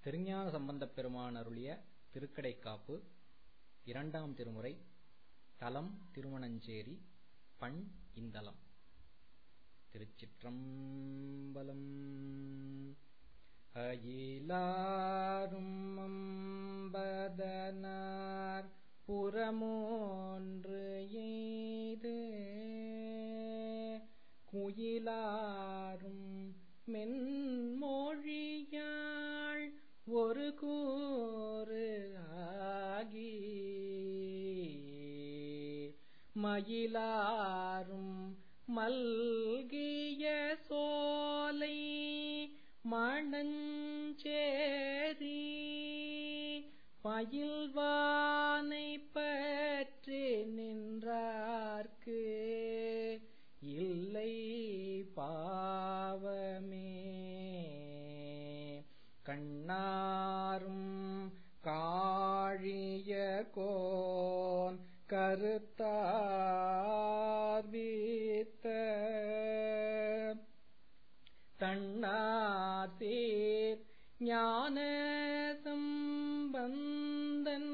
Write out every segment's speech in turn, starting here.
திருஞான சம்பந்தப் பெருமான் அருளிய திருக்கடைக்காப்பு இரண்டாம் திருமுறை தலம் திருமணஞ்சேரி பண் இந்தலம் திருச்சிற்றம்பலம் அயிலாரும் அம்பதனார் புறமோன்று எய்து குயிலாரும் மென்மொழியாள் ஒரு கூறு ஆகி மயிலாரும் மல்கிய சோலை மணஞ்சேரி பயில்வானை பற்றி நின்றார்க்கு இல்லை பாவமே கண்ணாரும் காழிய கோன் கருத்தார்வீத்த தன்னார் சீர் ஞான சம்பந்தன்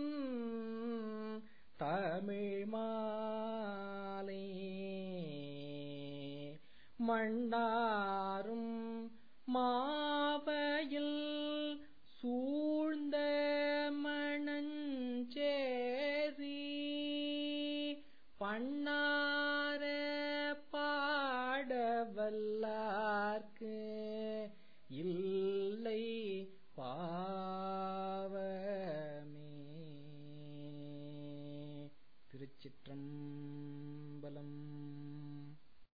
தமிழ் மாலை மண்ணாரும் மாவையில் சூழ்ந்த மணஞ்சேரி பண்ணார பாடவல்ல